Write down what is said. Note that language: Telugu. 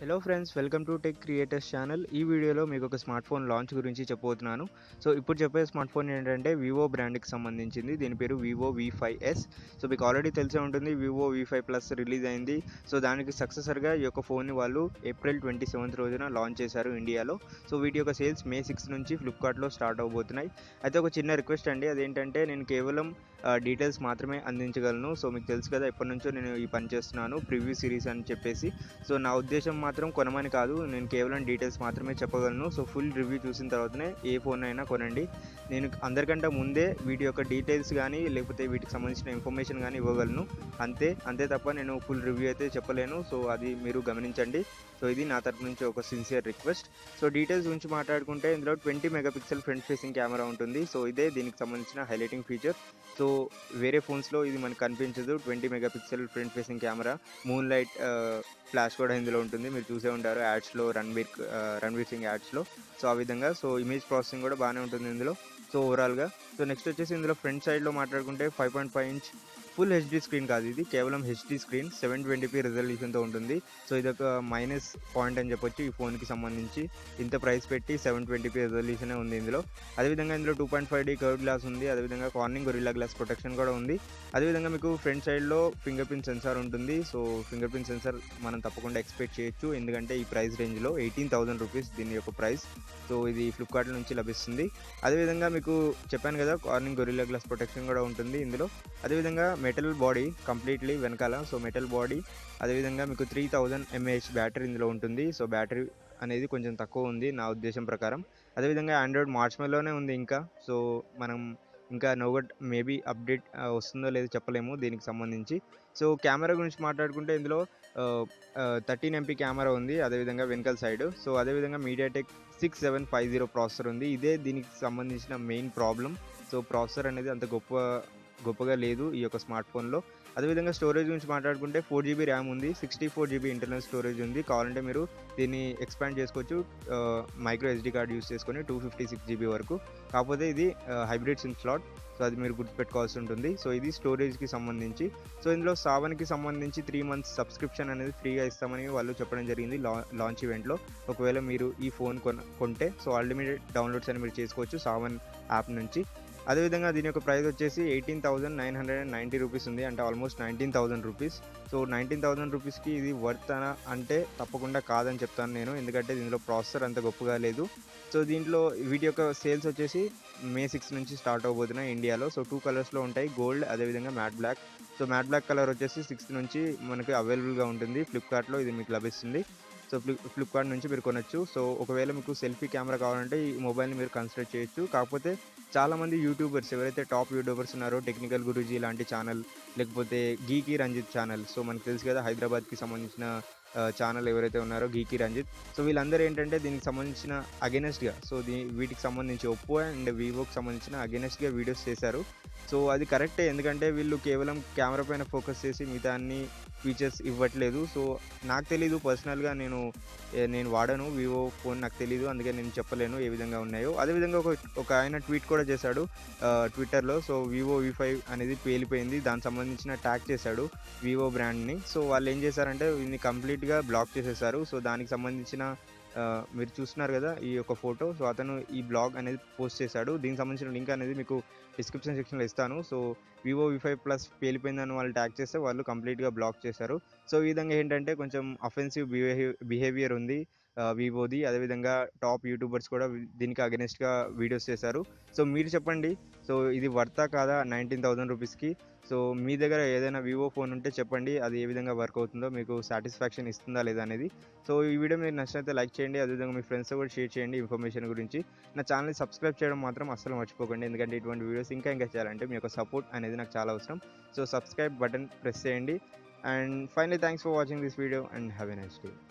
hello friends welcome to tech creators channel ఈ వీడియోలో మీకు ఒక స్మార్ట్ ఫోన్ లాంచ్ గురించి చెప్పబోతున్నాను సో ఇప్పుడు చెప్పే స్మార్ట్ ఫోన్ ఏంటంటే వివో బ్రాండ్కి సంబంధించింది దీని పేరు Vivo V five S so మీకు ఆల్రెడీ తెలిసే ఉంటుంది Vivo V five plus release అయింది సో దానికి సక్సెసర్గా ఈ యొక్క ఫోన్ని వాళ్ళు ఏప్రిల్ ట్వంటీ సెవెంత్ రోజున లాంచ్ చేశారు ఇండియాలో సో వీటి యొక్క సేల్స్ మే సిక్స్ నుంచి ఫ్లిప్కార్ట్లో స్టార్ట్ అవబోతున్నాయి అయితే ఒక చిన్న రిక్వెస్ట్ అండి అదేంటంటే నేను కేవలం డీటెయిల్స్ మాత్రమే అందించగలను సో మీకు తెలుసు కదా ఎప్పటి నుంచో నేను ఈ పని చేస్తున్నాను ప్రివ్యూ సిరీస్ అని చెప్పేసి సో నా ఉద్దేశం మాత్రం కొనమని కాదు నేను కేవలం డీటెయిల్స్ మాత్రమే చెప్పగలను సో ఫుల్ రివ్యూ చూసిన తర్వాతనే ఏ ఫోన్ అయినా కొనండి నేను అందరికంటే ముందే వీటి యొక్క డీటెయిల్స్ కానీ లేకపోతే వీటికి సంబంధించిన ఇన్ఫర్మేషన్ కానీ ఇవ్వగలను అంతే అంతే తప్ప నేను ఫుల్ రివ్యూ అయితే చెప్పలేను సో అది మీరు గమనించండి సో ఇది నా తరపు నుంచి ఒక సిన్సియర్ రిక్వెస్ట్ సో డీటెయిల్స్ గురించి మాట్లాడుకుంటే ఇందులో twenty megapixel front facing camera ఉంటుంది సో ఇదే దీనికి సంబంధించిన హైలైటింగ్ ఫీచర్ సో వేరే ఫోన్స్లో ఇది మనకు కనిపించదు twenty megapixel front facing camera moon light flash కూడా ఇందులో ఉంటుంది మీరు చూసే ఉంటారు యాడ్స్లో రణ్వీర్ రణ్వీర్ సింగ్ యాడ్స్లో సో ఆ విధంగా సో ఇమేజ్ ప్రాసెసింగ్ కూడా బాగానే ఉంటుంది ఇందులో సో ఓవరాల్గా సో నెక్స్ట్ వచ్చేసి ఇందులో ఫ్రంట్ సైడ్లో మాట్లాడుకుంటే five point five inch full HD screen కాదు ఇది కేవలం హెచ్డి స్క్రీన్ సెవెన్ ట్వంటీపీ రిజల్యూషన్తో ఉంటుంది సో ఇది ఒక మైనస్ పాయింట్ అని చెప్పొచ్చు ఈ ఫోన్కి సంబంధించి ఇంత ప్రైస్ పెట్టి సెవెన్ ట్వంటీపీ రిజల్యూషనే ఉంది ఇందులో అదేవిధంగా ఇందులో two point five D curve glass ఉంది అదేవిధంగా కార్నింగ్ గొరిల్లా గ్లాస్ ప్రొటెక్షన్ కూడా ఉంది అదేవిధంగా మీకు ఫ్రంట్ సైడ్లో ఫింగర్ ప్రింట్ సెన్సార్ ఉంటుంది సో ఫింగర్ ప్రింట్ సెన్సార్ మనం తప్పకుండా ఎక్స్పెక్ట్ చేయొచ్చు ఎందుకంటే ఈ ప్రైస్ రేంజ్లో ఎయిటీన్ థౌసండ్ రూపీస్ దీని యొక్క ప్రైస్ సో ఇది ఫ్లిప్కార్ట్ నుంచి లభిస్తుంది అదేవిధంగా మీకు చెప్పాను కదా కార్నింగ్ గొరిల్లా గ్లాస్ ప్రొటెక్షన్ కూడా ఉంటుంది ఇందులో అదేవిధంగా మెటల్ బాడీ కంప్లీట్లీ వెనకాల సో మెటల్ బాడీ అదేవిధంగా మీకు త్రీ థౌజండ్ ఎంఏహెచ్ బ్యాటరీ ఇందులో ఉంటుంది సో బ్యాటరీ అనేది కొంచెం తక్కువ ఉంది నా ఉద్దేశం ప్రకారం అదేవిధంగా ఆండ్రాయిడ్ మార్చ్మెల్లోనే ఉంది ఇంకా సో మనం ఇంకా నోగట్ మేబీ అప్డేట్ వస్తుందో లేదో చెప్పలేము దీనికి సంబంధించి సో కెమెరా గురించి మాట్లాడుకుంటే ఇందులో థర్టీన్ ఎంపీ కెమెరా ఉంది అదేవిధంగా వెనకల్ సైడ్ సో అదేవిధంగా MediaTek six seven five zero processor ఉంది ఇదే దీనికి సంబంధించిన మెయిన్ ప్రాబ్లం సో ప్రాసెసర్ అనేది అంత గొప్ప గొప్పగా లేదు ఈ యొక్క స్మార్ట్ ఫోన్లో అదేవిధంగా స్టోరేజ్ గురించి మాట్లాడుకుంటే ఫోర్ జీబీ ర్యామ్ ఉంది sixty four GB internal storage ఉంది కావాలంటే మీరు దీన్ని ఎక్స్పాండ్ చేసుకోవచ్చు మైక్రో ఎస్డి కార్డ్ యూస్ చేసుకొని టూ ఫిఫ్టీ సిక్స్ జీబీ వరకు కాకపోతే ఇది హైబ్రిడ్ సిమ్ స్లాట్ సో అది మీరు గుర్తుపెట్టుకోవాల్సి ఉంటుంది సో ఇది స్టోరేజ్కి సంబంధించి సో ఇందులో సావన్కి సంబంధించి త్రీ మంత్స్ సబ్స్క్రిప్షన్ అనేది ఫ్రీగా ఇస్తామని వాళ్ళు చెప్పడం జరిగింది లా లాంచ్ ఈవెంట్లో ఒకవేళ మీరు ఈ ఫోన్ కొన కొంటే సో అల్టిమేట్ డౌన్లోడ్స్ అని మీరు చేసుకోవచ్చు సావన్ యాప్ నుంచి అదేవిధంగా దీని యొక్క ప్రైస్ వచ్చేసి eighteen thousand nine hundred and ninety rupees ఉంది అంటే almost nineteen thousand rupees so nineteen thousand రూపీస్కి ఇది వర్త్ అంటే తప్పకుండా కాదని చెప్తాను నేను ఎందుకంటే దీనిలో ప్రాసెసర్ అంత గొప్పగా లేదు సో దీంట్లో వీటి యొక్క సేల్స్ వచ్చేసి మే సిక్స్ నుంచి స్టార్ట్ అవబోతున్నాయి ఇండియాలో సో టూ కలర్స్లో ఉంటాయి గోల్డ్ అదేవిధంగా matte black so matte black colour వచ్చేసి సిక్స్త్ నుంచి మనకి అవైలబుల్గా ఉంటుంది ఫ్లిప్కార్ట్లో ఇది మీకు లభిస్తుంది సో ఫ్లిప్ ఫ్లిప్కార్ట్ నుంచి మీరు కొనొచ్చు సో ఒకవేళ మీకు సెల్ఫీ కెమెరా కావాలంటే ఈ మొబైల్ని మీరు కన్సిడర్ చేయొచ్చు కాకపోతే చాలామంది యూట్యూబర్స్ ఎవరైతే టాప్ యూట్యూబర్స్ ఉన్నారో టెక్నికల్ గురూజీ లాంటి ఛానల్ లేకపోతే గీకి రంజిత్ ఛానల్ సో మనకు తెలుసు కదా హైదరాబాద్కి సంబంధించిన ఛానల్ ఎవరైతే ఉన్నారో గీకి రంజిత్ సో వీళ్ళందరూ ఏంటంటే దీనికి సంబంధించిన అగెనెస్ట్గా సో దీ వీటికి సంబంధించి ఒప్పో అండ్ వివోకి సంబంధించిన అగెనెస్ట్గా వీడియోస్ చేశారు సో అది కరెక్టే ఎందుకంటే వీళ్ళు కేవలం కెమెరా పైన ఫోకస్ చేసి మిగతా అన్ని ఫీచర్స్ ఇవ్వట్లేదు సో నాకు తెలీదు పర్సనల్గా నేను నేను వాడను వివో ఫోన్ నాకు తెలీదు అందుకే నేను చెప్పలేను ఏ విధంగా ఉన్నాయో అదేవిధంగా ఒక ఒక ఆయన ట్వీట్ కూడా చేశాడు ట్విట్టర్లో సో వివో వి ఫైవ్ అనేది పేలిపోయింది దానికి సంబంధించిన ట్యాగ్ చేశాడు వివో బ్రాండ్ని సో వాళ్ళు ఏం చేశారంటే దీన్ని కంప్లీట్గా బ్లాక్ చేసేసారు సో దానికి సంబంధించిన మీరు చూస్తున్నారు కదా ఈ యొక్క ఫోటో సో అతను ఈ బ్లాగ్ అనేది పోస్ట్ చేశాడు దీనికి సంబంధించిన లింక్ అనేది మీకు డిస్క్రిప్షన్ సెక్షన్లో ఇస్తాను so Vivo V five plus పేలిపోయిందని వాళ్ళు ట్యాగ్ చేస్తే వాళ్ళు కంప్లీట్గా బ్లాక్ చేశారు సో ఈ విధంగా ఏంటంటే కొంచెం అఫెన్సివ్ బిహేవియర్ బిహేవియర్ ఉంది వివోది అదేవిధంగా టాప్ యూట్యూబర్స్ కూడా దీనికి అగెనిస్ట్గా వీడియోస్ చేశారు సో మీరు చెప్పండి సో ఇది వర్తా కాదా నైన్టీన్ థౌసండ్ రూపీస్కి సో మీ దగ్గర ఏదైనా వివో ఫోన్ ఉంటే చెప్పండి అది ఏ విధంగా వర్క్ అవుతుందో మీకు సాటిస్ఫాక్షన్ ఇస్తుందా లేదా అనేది సో ఈ వీడియో మీరు నచ్చినైతే లైక్ చేయండి అదేవిధంగా మీ ఫ్రెండ్స్ కూడా షేర్ చేయండి ఇన్ఫర్మేషన్ గురించి నా ఛానల్ని సబ్స్క్రైబ్ చేయడం మాత్రం అస్సలు మర్చిపోకండి ఎందుకంటే ఇటువంటి వీడియోస్ ఇంకా ఇంకా చేయాలంటే మీ యొక్క సపోర్ట్ అనేది నాకు చాలా అవసరం సో సబ్స్క్రైబ్ బటన్ ప్రెస్ చేయండి and finally thanks for watching this video and have a nice day